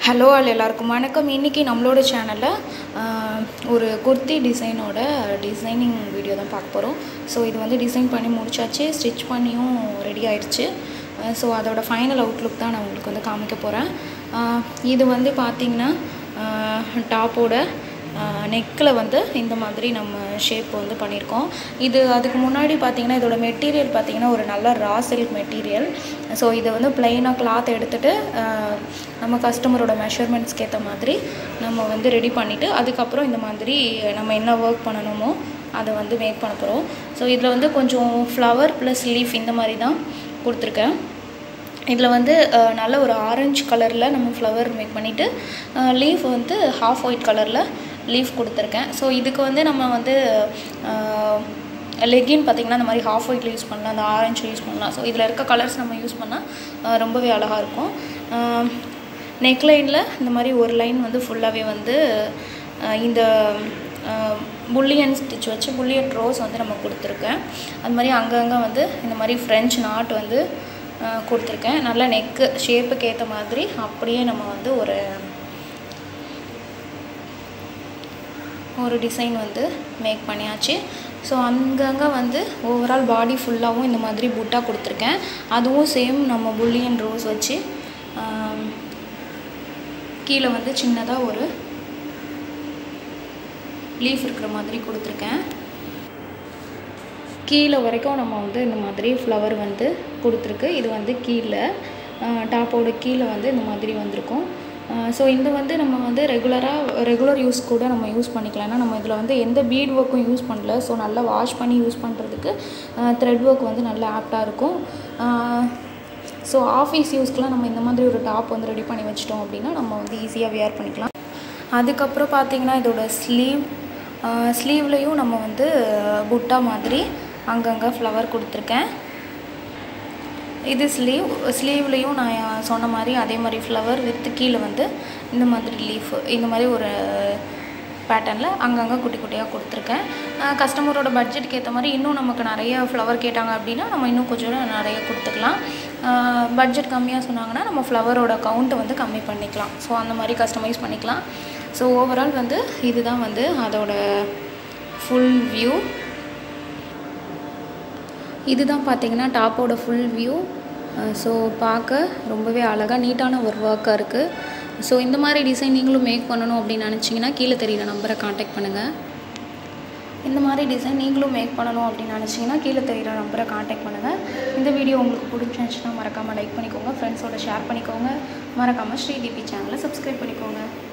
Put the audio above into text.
hello all எல்லாருக்கும் வணக்கம் இன்றைக்கி நம்மளோட சேனலில் ஒரு குர்த்தி டிசைனோட டிசைனிங் வீடியோ தான் பார்க்க போகிறோம் ஸோ இது வந்து டிசைன் பண்ணி முடிச்சாச்சு ஸ்டிச் பண்ணியும் ரெடி ஆயிடுச்சு ஸோ அதோட ஃபைனல் அவுட்லுக் தான் நான் உங்களுக்கு வந்து காமிக்க போகிறேன் இது வந்து பார்த்திங்கன்னா டாப்போட நெக்கில் வந்து இந்த மாதிரி நம்ம ஷேப் வந்து பண்ணியிருக்கோம் இது அதுக்கு முன்னாடி பார்த்திங்கன்னா இதோட மெட்டீரியல் பார்த்திங்கன்னா ஒரு நல்ல ரா சில்க் மெட்டீரியல் ஸோ இதை வந்து ப்ளைனாக கிளாத் எடுத்துகிட்டு நம்ம கஸ்டமரோட மெஷர்மெண்ட்ஸ்க்கு ஏற்ற மாதிரி நம்ம வந்து ரெடி பண்ணிவிட்டு அதுக்கப்புறம் இந்த மாதிரி நம்ம என்ன ஒர்க் பண்ணணுமோ அதை வந்து மேக் பண்ண போகிறோம் ஸோ இதில் வந்து கொஞ்சம் ஃப்ளவர் ப்ளஸ் லீஃப் இந்த மாதிரி தான் கொடுத்துருக்கேன் இதில் வந்து நல்ல ஒரு ஆரஞ்சு கலரில் நம்ம ஃப்ளவர் மேக் பண்ணிவிட்டு லீஃப் வந்து ஹாஃப் ஒயிட் கலரில் லீஃப் கொடுத்துருக்கேன் ஸோ இதுக்கு வந்து நம்ம வந்து லெகின் பார்த்திங்கன்னா இந்த மாதிரி ஹாஃப் ஒயிட்டில் யூஸ் பண்ணலாம் அந்த ஆரஞ்சு யூஸ் பண்ணலாம் ஸோ இதில் இருக்க கலர்ஸ் நம்ம யூஸ் பண்ணால் ரொம்பவே அழகாக இருக்கும் நெக் லைனில் இந்த மாதிரி ஒரு லைன் வந்து ஃபுல்லாகவே வந்து இந்த புல்லியன் ஸ்டிச் வச்சு புல்லியன் ரோஸ் வந்து நம்ம கொடுத்துருக்கேன் அது மாதிரி அங்கங்கே வந்து இந்த மாதிரி ஃப்ரெஞ்ச் நாட் வந்து கொடுத்துருக்கேன் நல்லா நெக்கு ஷேப்புக்கு ஏற்ற மாதிரி அப்படியே நம்ம வந்து ஒரு ஒரு டிசைன் வந்து மேக் பண்ணியாச்சு ஸோ அங்கங்கே வந்து ஓவரால் பாடி ஃபுல்லாகவும் இந்த மாதிரி புட்டா கொடுத்துருக்கேன் அதுவும் சேம் நம்ம புல்லியன் ரோஸ் வச்சு கீழே வந்து சின்னதாக ஒரு லீஃப் இருக்கிற மாதிரி கொடுத்துருக்கேன் கீழே வரைக்கும் நம்ம வந்து இந்த மாதிரி ஃப்ளவர் வந்து கொடுத்துருக்கு இது வந்து கீழே டாப்போட கீழே வந்து இந்த மாதிரி வந்திருக்கும் ஸோ இது வந்து நம்ம வந்து ரெகுலராக ரெகுலர் யூஸ் கூட நம்ம யூஸ் பண்ணிக்கலாம் ஏன்னா நம்ம இதில் வந்து எந்த பீட் ஒர்க்கும் யூஸ் பண்ணல ஸோ நல்லா வாஷ் பண்ணி யூஸ் பண்ணுறதுக்கு த்ரெட் ஒர்க் வந்து நல்லா ஆப்டாக இருக்கும் ஸோ ஆஃபீஸ் யூஸ்க்கெலாம் நம்ம இந்த மாதிரி ஒரு டாப் வந்து ரெடி பண்ணி வச்சிட்டோம் அப்படின்னா நம்ம வந்து ஈஸியாக வியர் பண்ணிக்கலாம் அதுக்கப்புறம் பார்த்திங்கன்னா இதோட ஸ்லீவ் ஸ்லீவ்லேயும் நம்ம வந்து புட்டா மாதிரி அங்கங்கே ஃப்ளவர் கொடுத்துருக்கேன் இது ஸ்லீவ் ஸ்லீவ்லேயும் நான் சொன்ன மாதிரி அதே மாதிரி ஃப்ளவர் வித் கீழே வந்து இந்த மாதிரி லீஃப் இந்த மாதிரி ஒரு பேட்டர்னில் அங்கங்கே குட்டி குட்டியாக கொடுத்துருக்கேன் கஸ்டமரோட பட்ஜெட்டுக்கு ஏற்ற மாதிரி இன்னும் நமக்கு நிறைய ஃப்ளவர் கேட்டாங்க அப்படின்னா நம்ம இன்னும் கொஞ்சம் நிறைய கொடுத்துக்கலாம் பட்ஜெட் கம்மியாக சொன்னாங்கன்னா நம்ம ஃப்ளவரோட கவுண்ட்டை வந்து கம்மி பண்ணிக்கலாம் ஸோ அந்த மாதிரி கஸ்டமைஸ் பண்ணிக்கலாம் ஸோ ஓவரால் வந்து இதுதான் வந்து அதோட ஃபுல் வியூ இதுதான் பார்த்தீங்கன்னா டாப்போட ஃபுல் வியூ ஸோ பார்க்க ரொம்பவே அழகாக நீட்டான ஒரு ஒர்க்காக இருக்குது ஸோ இந்த மாதிரி டிசைன் நீங்களும் மேக் பண்ணணும் அப்படின்னு நினச்சிங்கன்னா கீழே தெரியிற நம்பரை காண்டாக்ட் பண்ணுங்கள் இந்த மாதிரி டிசைன் நீங்களும் மேக் பண்ணணும் அப்படின்னு நினச்சிங்கன்னா கீழே தெரியிற நம்பரை காண்டாக்ட் பண்ணுங்கள் இந்த வீடியோ உங்களுக்கு பிடிச்சிருந்துச்சுன்னா மறக்காமல் லைக் பண்ணிக்கோங்க ஃப்ரெண்ட்ஸோட ஷேர் பண்ணிக்கோங்க மறக்காமல் ஸ்ரீதீபி சேனலை சப்ஸ்கிரைப் பண்ணிக்கோங்க